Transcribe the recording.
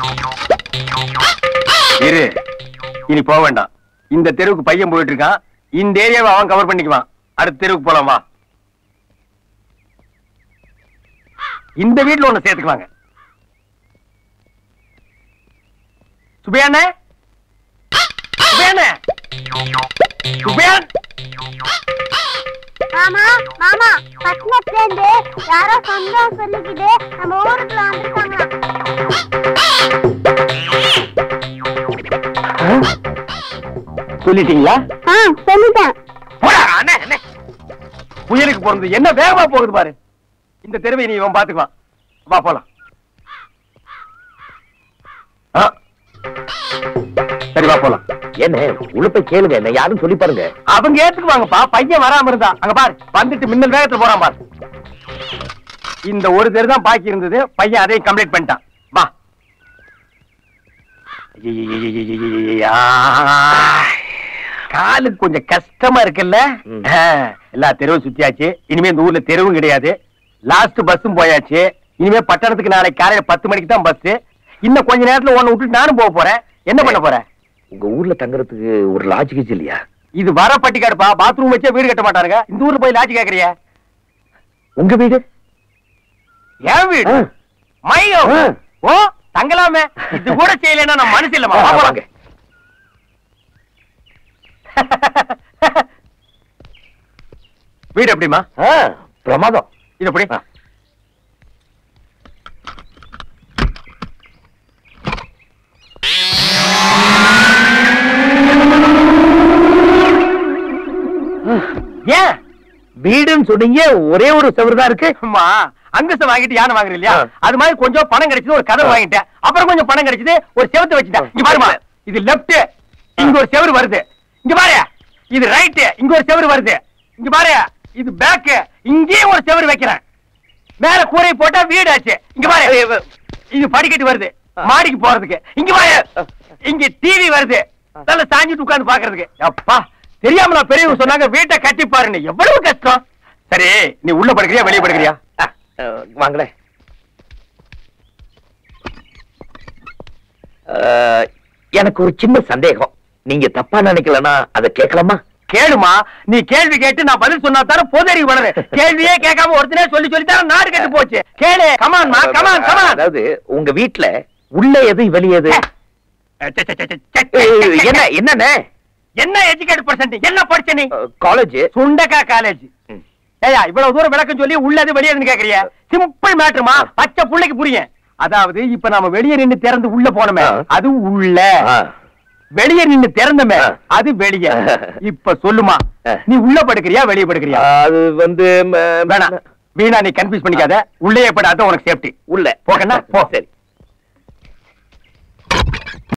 இரு இனி போக வேண்டாம் இந்த தெருவுக்கு பையன் போயிட்டு இருக்கான் இந்த ஏரியாவை அவன் கவர் பண்ணிக்குவான் அடுத்த தெருவுக்கு போலாம் வா இந்த வீட்டுல ஒண்ணு சேர்த்துக்குவாங்க சுபையாண்ணே சுபையாண்ணே சுபையான் மாமா மாமா பட்டணத்துல இருந்து யாரோ சொந்தம் சொல்லிக்கிட்டு நம்ம ஊருக்குள்ள வந்திருக்காங்களா சொல்லிட்டீங்களா ஆ சொல்லிட்டேன் போடா, அண்ணே, அண்ணே. புயலுக்கு பிறந்து என்ன வேகமா போகுது பாரு இந்த தெருவை நீ இவன் பாத்துக்குவான் வா போலாம் ஆ. சரி வா போலாம் என்ன உழுப்ப கேளுங்க என்ன யாரும் சொல்லி பாருங்க அவங்க ஏத்துக்குவாங்கப்பா பையன் வராம இருந்தா அங்க பாரு வந்துட்டு மின்னல் வேகத்துல போறான் பாரு இந்த ஒரு தெரு தான் பாக்கி இருந்தது பையன் அதையும் கம்ப்ளீட் பண்ணிட்டான் வா ஐயையையையையையா. காலுக்கு கொஞ்சம் கஷ்டமா இருக்குல்ல ம். ஆ, எல்லா தெருவும் சுத்தியாச்சு இனிமே இந்த ஊர்ல தெருவும் கிடையாது லாஸ்ட் பஸ்ஸும் போயாச்சு இனிமே பட்டணத்துக்கு நாளைக்கு காலையில பத்து மணிக்கு தான் பஸ் இன்னும் கொஞ்ச நேரத்துல ஒன்னு விட்டுட்டு நானும் போக போறேன் என்ன பண்ண போறேன் உங்க ஊர்ல தங்குறதுக்கு ஒரு லாட்ஜ் கிச்சு இல்லையா இது வர பட்டிக்காடுப்பா பாத்ரூம் வச்சே வீடு கட்ட மாட்டாருங்க இந்த ஊர்ல போய் லாட்ஜ் கேக்குறிய உங்க வீடு என் வீடு ஆ. மையம் ஆ. ஓ தங்கலாமே இது கூட செய்யலைன்னா நான் மனசு இல்லமா ஆ, வாங்க வாங்க. வீடு எப்படிமா ஆ, பிரமாதம் இது எப்படி ஆ. ஏன் வீடுன்னு சொன்னீங்க ஒரே ஒரு செவரு தான் இருக்கு அம்மா அங்கசம் வாங்கிட்டு யானை வாங்குற இல்லையா ஆ. அது மாதிரி கொஞ்சம் பணம் கிடைச்சது ஒரு கதவு ஆ. வாங்கிட்டேன் அப்புறம் கொஞ்சம் பணம் கிடைச்சது ஒரு செவத்தை வச்சுட்டேன் இங்க பாருமா இது லெஃப்ட் இங்க ஒரு செவரு வருது இங்க பாரு இது ரைட் இங்க ஒரு செவரு வருது இங்க பாரு இது பேக் இங்கேயும் ஒரு செவரு வைக்கிறேன் மேல கூரை போட்டா வீடு ஆச்சு இங்க பாரு இது படிக்கட்டு வருது மாடிக்கு போறதுக்கு இங்க பாரு இங்க டிவி வருது நல்ல சாஞ்சிட்டு உட்கார்ந்து பாக்குறதுக்கு அப்பா தெரியாம நான் பெரியவங்க சொன்னாங்க வீட்டை கட்டி பாருன்னு எவ்வளவு கஷ்டம் சரி நீ உள்ள படுக்கிறியா வெளியே படுக்கிறியா ஆ, ஆ, வாங்களேன் ஆ, எனக்கு ஒரு சின்ன சந்தேகம் நீங்க தப்பா நினைக்கலனா அதை கேட்கலாமா கேளுமா நீ கேள்வி கேட்டு நான் பதில் சொன்னா தானே பொதறி வளரு கேள்வியே கேட்காம ஒருத்தனே சொல்லி சொல்லி தானே நாடு கெட்டு போச்சு கேளு கமான்மா கமான் கமான் அதாவது உங்க வீட்ல உள்ள எது வெளிய எது என்ன என்னண்ணே என்ன எஜுகேட் பர்சன்ட் என்ன படிச்ச நீ காலேஜ் சுண்டக்கா காலேஜ் ஏயா இவ்வளவு தூரம் விளக்கம் சொல்லி உள்ளது வெளியேன்னு கேக்குறிய சிம்பிள் மேட்டருமா பச்சை புள்ளைக்கு புரியும் அதாவது இப்ப நாம வெளியே நின்னு திறந்து உள்ள போனோமே ஆ. அது உள்ள வெளியே நின்னு திறந்தமே ஆ. அது வெளிய இப்ப சொல்லுமா ஆ. நீ உள்ள படுக்கிறியா வெளியே படுக்கிறியா அது வந்து ம, வேணாம் வீணா நீ கன்ஃபியூஸ் பண்ணிக்காத உள்ளே படாத உனக்கு சேஃப்டி உள்ள போகண்ணா, போ. சரி